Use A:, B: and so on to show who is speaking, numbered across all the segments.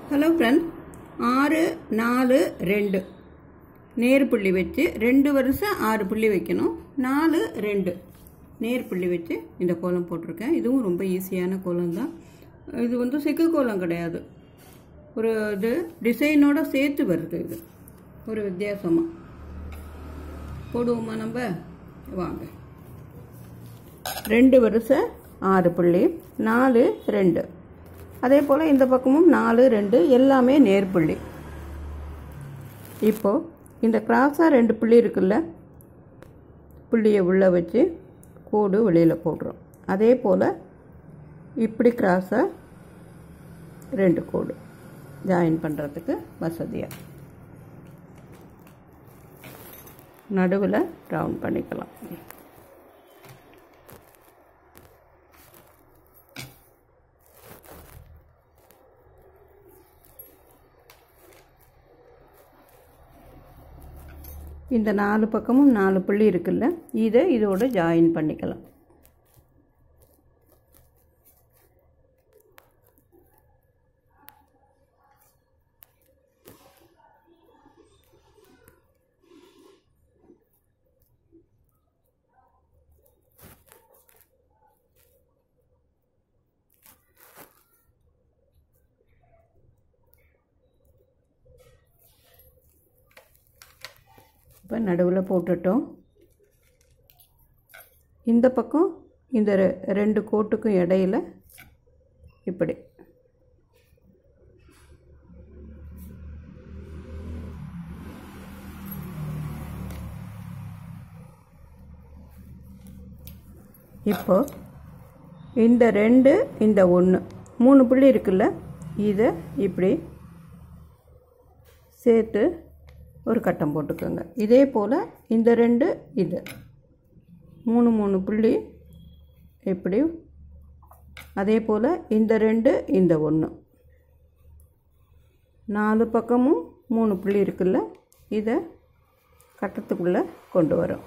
A: hello friend ஆறு நாலு ரெண்டு நேர் புள்ளி வச்சு ரெண்டு வருஷம் ஆறு புள்ளி வைக்கணும் நாலு ரெண்டு நேர் புள்ளி வச்சு இந்த கோலம் போட்டிருக்கேன் இதுவும் ரொம்ப ஈஸியான கோலம் தான் இது வந்து செக்கு கோலம் கிடையாது ஒரு இது டிசைனோட சேர்த்து வருது இது ஒரு வித்தியாசமாக போடுவோமா நம்ம வாங்க ரெண்டு வருஷம் ஆறு புள்ளி நாலு ரெண்டு அதே போல் இந்த பக்கமும் நாலு ரெண்டு எல்லாமே நேர்புள்ளி இப்போ இந்த கிராஸாக ரெண்டு புள்ளி இருக்குல்ல புள்ளியை உள்ளே வச்சு கோடு வெளியில் போடுறோம் அதே போல் இப்படி கிராஸாக ரெண்டு கோடு ஜாயின் பண்ணுறதுக்கு வசதியாக நடுவில் ரவுண்ட் பண்ணிக்கலாம் இந்த நாலு பக்கமும் நாலு புள்ளி இருக்குல்ல இதை இதோட ஜாயின் பண்ணிக்கலாம் இப்போ நடுவில் போட்டுட்டோம் இந்த பக்கம் இந்த ரெ- ரெண்டு கோட்டுக்கும் இடையில இப்படி இப்போ இந்த ரெண்டு இந்த ஒன்று மூணு புள்ளி இருக்குல்ல இதை இப்படி சேர்த்து ஒரு கட்டம் போட்டுக்கோங்க இதே போல் இந்த ரெண்டு இது மூணு மூணு புள்ளி இப்படி அதே போல் இந்த ரெண்டு இந்த ஒன்று நாலு பக்கமும் மூணு புள்ளி இருக்குல்ல இதை கட்டத்துக்குள்ளே கொண்டு வரோம்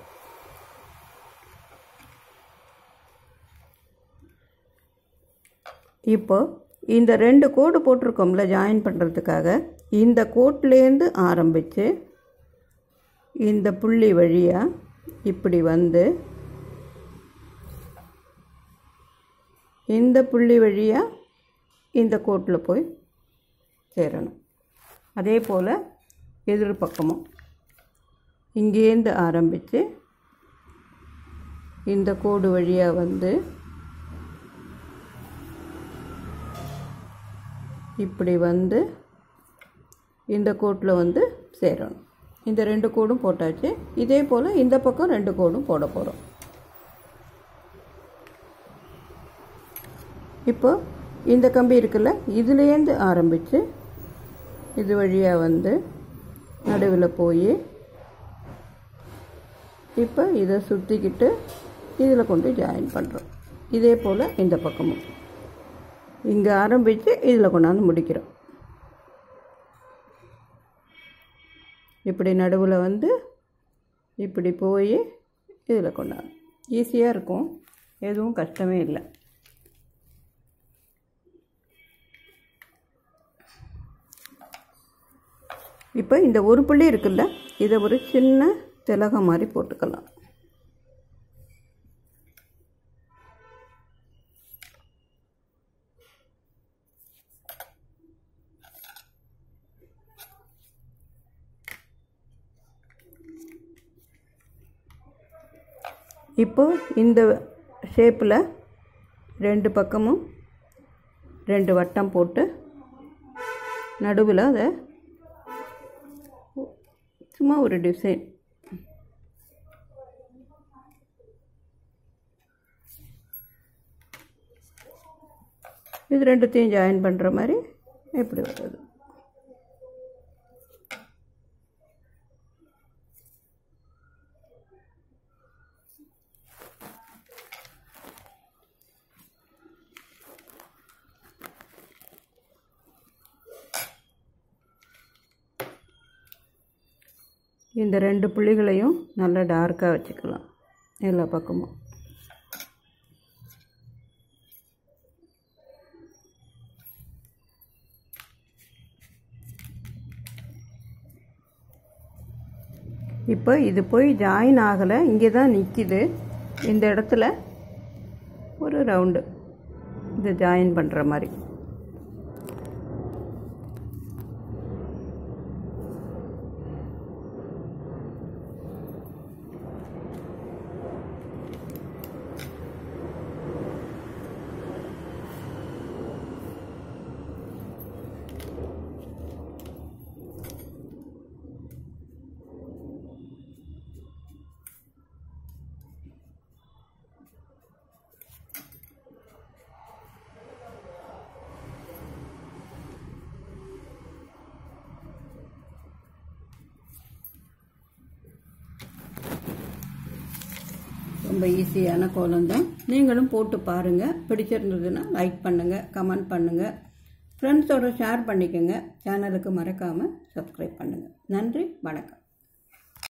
A: இப்போ இந்த ரெண்டு கோடு போட்டிருக்கோம்ல ஜாயின் பண்ணுறதுக்காக இந்த கோட்லேருந்து ஆரம்பித்து இந்த புள்ளி வழியாக இப்படி வந்து இந்த புள்ளி வழியாக இந்த கோட்டில் போய் சேரணும் அதே போல் எதிர் பக்கமும் இங்கேருந்து ஆரம்பித்து இந்த கோடு வழியாக வந்து இப்படி வந்து இந்த கோட்டில் வந்து சேரணும் இந்த ரெண்டு கோடும் போட்டாச்சு இதே போல் இந்த பக்கம் ரெண்டு கோடும் போட போகிறோம் இப்போ இந்த கம்பி இருக்குல்ல இதுலேருந்து ஆரம்பித்து இது வழியாக வந்து நடுவில் போய் இப்போ இதை சுற்றிக்கிட்டு இதில் கொண்டு ஜாயின் பண்ணுறோம் இதே போல் இந்த பக்கமும் இங்கே ஆரம்பித்து இதில் கொண்டாந்து முடிக்கிறோம் இப்படி நடுவில் வந்து இப்படி போய் இதில் கொண்டாந்து ஈஸியாக இருக்கும் எதுவும் கஷ்டமே இல்லை இப்போ இந்த ஒரு புள்ளி இருக்குல்ல இதை ஒரு சின்ன திலகம் மாதிரி போட்டுக்கலாம் இப்போ இந்த ஷேப்பில் ரெண்டு பக்கமும் ரெண்டு வட்டம் போட்டு நடுவில் அதை சும்மா ஒரு டிசைன் இது ரெண்டுத்தையும் ஜாயின் பண்ணுற மாதிரி எப்படி வருது இந்த ரெண்டு புள்ளிகளையும் நல்லா டார்க்காக வச்சுக்கலாம் எல்லா பக்கமும் இப்போ இது போய் ஜாயின் ஆகலை இங்கே தான் நிற்கிது இந்த இடத்துல ஒரு ரவுண்டு இது ஜாயின் பண்ணுற மாதிரி ரொம்ப ஈஸியான கோலம் தான் நீங்களும் போட்டு பாருங்கள் பிடிச்சிருந்ததுன்னா லைக் பண்ணுங்கள் கமெண்ட் பண்ணுங்கள் ஃப்ரெண்ட்ஸோட ஷேர் பண்ணிக்கோங்க சேனலுக்கு மறக்காமல் சப்ஸ்கிரைப் பண்ணுங்கள் நன்றி வணக்கம்